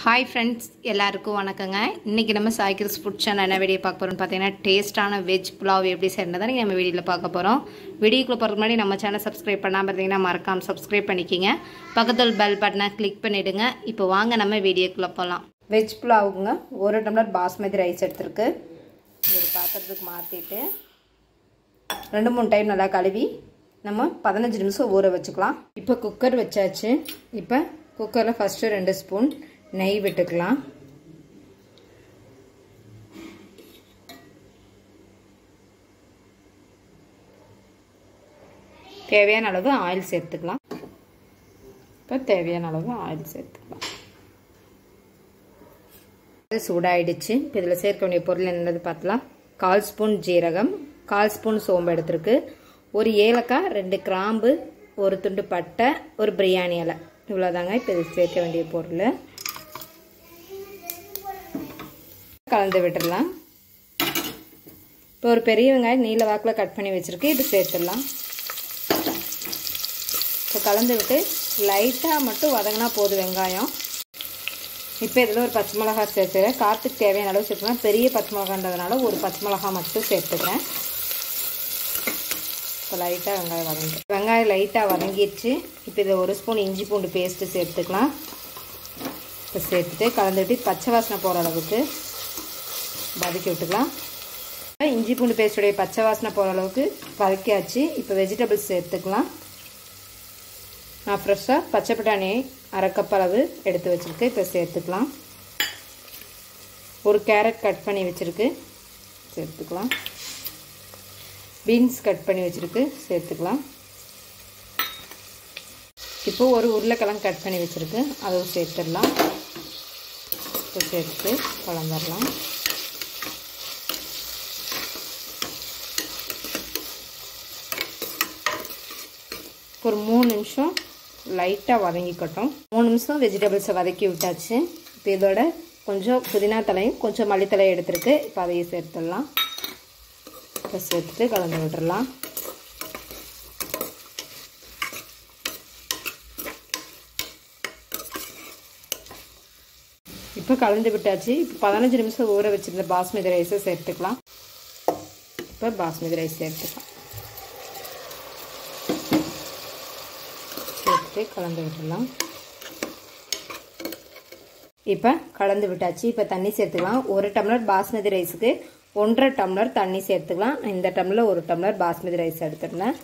hi friends எல்லாருக்கும் வணக்கங்க இன்றைக்கி நம்ம சாய்கிரிஸ் ஃபுட் சேனல் என்ன வீடியோ பார்க்க போகிறோம்னு பார்த்தீங்கன்னா டேஸ்ட்டான வெஜ் புலாவ் எப்படி செய்யறதை நம்ம வீடியோவில் பார்க்க போகிறோம் வீடியோக்குள்ள போகிறதுக்கு முன்னாடி நம்ம சேனல் சப்ஸ்கிரைப் பண்ணாமல் இருந்தீங்கன்னா மறக்காம சப்ஸ்கிரைப் பண்ணிக்கிங்க பக்கத்தில் பெல் பட்டனை கிளிக் பண்ணிவிடுங்க இப்போ வாங்க நம்ம வீடியோக்குள்ளே போகலாம் வெஜ் புலாவுங்க ஒரு டம்ளர் பாஸ்மதி ரைஸ் எடுத்துருக்கு ஒரு பாத்திரத்துக்கு மாற்றிட்டு ரெண்டு மூணு டைம் நல்லா கழுவி நம்ம பதினஞ்சு நிமிஷம் ஊற வச்சுக்கலாம் இப்போ குக்கர் வச்சாச்சு இப்போ குக்கரில் ஃபஸ்ட்டு ரெண்டு ஸ்பூன் நெய் விட்டுக்கலாம் தேவையான அளவு ஆயில் சேர்த்துக்கலாம் இப்போ தேவையான அளவு ஆயில் சேர்த்துக்கலாம் சூடாயிடுச்சு இப்போ இதில் சேர்க்க வேண்டிய பொருள் என்னது பார்த்தலாம் கால் ஸ்பூன் ஜீரகம் கால் ஸ்பூன் சோம்பு எடுத்துருக்கு ஒரு ஏலக்காய் ரெண்டு கிராம்பு ஒரு துண்டு பட்டை ஒரு பிரியாணி இலை இவ்வளோதாங்க இப்போ இது சேர்க்க வேண்டிய பொருள் கலந்து விட்டுடலாம் இப்போ ஒரு பெரிய வெங்காயம் நீல வாக்கில் கட் பண்ணி வச்சுருக்கு இது சேர்த்துடலாம் இப்போ கலந்து விட்டு லைட்டாக மட்டும் வதங்கினா போதும் வெங்காயம் இப்போ இதில் ஒரு பச்சை மிளகா சேர்த்துக்கிறேன் காற்றுக்கு தேவையான அளவு சேர்த்துக்கலாம் பெரிய பச்சை மிளகான்றதுனால ஒரு பச்சை மிளகா மட்டும் சேர்த்துக்கிறேன் இப்போ லைட்டாக வெங்காயம் வதங்கி வெங்காயம் லைட்டாக வதங்கிடுச்சு இப்போ இதில் ஒரு ஸ்பூன் இஞ்சி பூண்டு பேஸ்ட்டு சேர்த்துக்கலாம் இப்போ சேர்த்துட்டு கலந்துட்டு பச்சை வாசனை போகிற அளவுக்கு வதக்கி விட்டுக்கலாம் இஞ்சி பூண்டு பேஸ்ட்டுடைய பச்சை வாசனை போகிற அளவுக்கு வதக்கியாச்சு இப்போ வெஜிடபிள்ஸ் சேர்த்துக்கலாம் நான் ஃப்ரெஷ்ஷாக பச்சை பட்டாணி அரை கப் அளவு எடுத்து வச்சுருக்கு இப்போ சேர்த்துக்கலாம் ஒரு கேரட் கட் பண்ணி வச்சுருக்கு சேர்த்துக்கலாம் பீன்ஸ் கட் பண்ணி வச்சுருக்கு சேர்த்துக்கலாம் இப்போ ஒரு உருளைக்கிழங்கு கட் பண்ணி வச்சுருக்கு அதுவும் சேர்த்துடலாம் இப்போ சேர்த்துட்டு கலந்துடலாம் ஒரு மூணு நிமிஷம் லைட்டாக வதங்கிக்கட்டும் மூணு நிமிஷம் வெஜிடபிள்ஸை வதக்கி விட்டாச்சு இப்போ இதோட கொஞ்சம் புதினா தலையும் கொஞ்சம் மல்லித்தலையும் எடுத்துருக்கு இப்போ அதையும் சேர்த்துடலாம் இப்போ சேர்த்துட்டு கலந்து விட்டுறலாம் இப்போ கலந்து விட்டாச்சு இப்போ பதினஞ்சு நிமிஷம் ஊற வச்சுருந்த பாஸ்மதி ரைஸை சேர்த்துக்கலாம் இப்போ பாஸ்மதி ரைஸ் சேர்த்துக்கலாம் சேர்த்து கலந்து விட்டுடலாம் இப்போ கலந்து விட்டாச்சு இப்போ தண்ணி சேர்த்துக்கலாம் ஒரு டம்ளர் பாஸ்மதி ரைஸுக்கு ஒன்றரை டம்ளர் தண்ணி சேர்த்துக்கலாம் இந்த டம்ளர் ஒரு டம்ளர் பாஸ்மதி ரைஸ் எடுத்துருந்தேன்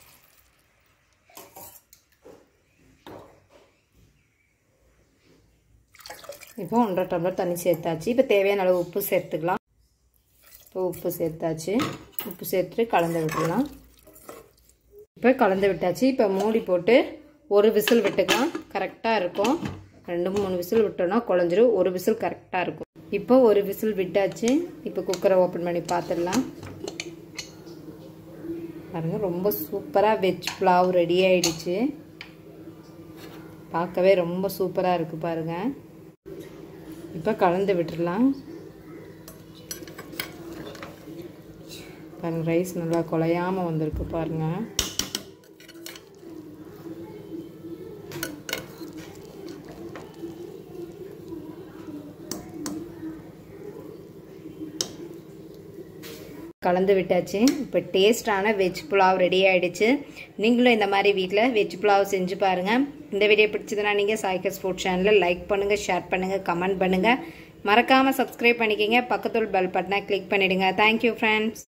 இப்போ ஒன்றரை டம்ளர் தண்ணி சேர்த்தாச்சு இப்போ தேவையான அளவு உப்பு சேர்த்துக்கலாம் இப்போ உப்பு சேர்த்தாச்சு உப்பு சேர்த்துட்டு கலந்து விட்டுடலாம் இப்போ கலந்து விட்டாச்சு இப்போ மூடி போட்டு ஒரு விசில் விட்டுக்கலாம் கரெக்டாக இருக்கும் ரெண்டு மூணு விசில் விட்டோன்னா குழஞ்சிரும் ஒரு விசில் கரெக்டாக இருக்கும் இப்போ ஒரு விசில் விட்டாச்சு இப்போ குக்கரை ஓப்பன் பண்ணி பார்த்துடலாம் பாருங்க ரொம்ப சூப்பராக வெஜ் புலாவ் ரெடி ஆயிடுச்சு பார்க்கவே ரொம்ப சூப்பராக இருக்குது பாருங்க இப்போ கலந்து விட்டுடலாம் பாருங்க ரைஸ் நல்லா குலையாமல் வந்திருக்கு பாருங்கள் கலந்து விட்டாச்சு இப்போ டேஸ்டான வெஜ் புலாவ் ரெடி ஆகிடுச்சு நீங்களும் இந்த மாதிரி வீட்டில் வெஜ் புலாவ் செஞ்சு பாருங்கள் இந்த வீடியோ பிடிச்சதுன்னா நீங்கள் சாய்கஸ் ஃபுட் சேனலில் லைக் பண்ணுங்கள் ஷேர் பண்ணுங்கள் கமெண்ட் பண்ணுங்கள் மறக்காமல் சப்ஸ்கிரைப் பண்ணிக்கிங்க பக்கத்தில் பெல் பட்டனை கிளிக் பண்ணிவிடுங்க தேங்க்யூ ஃப்ரெண்ட்ஸ்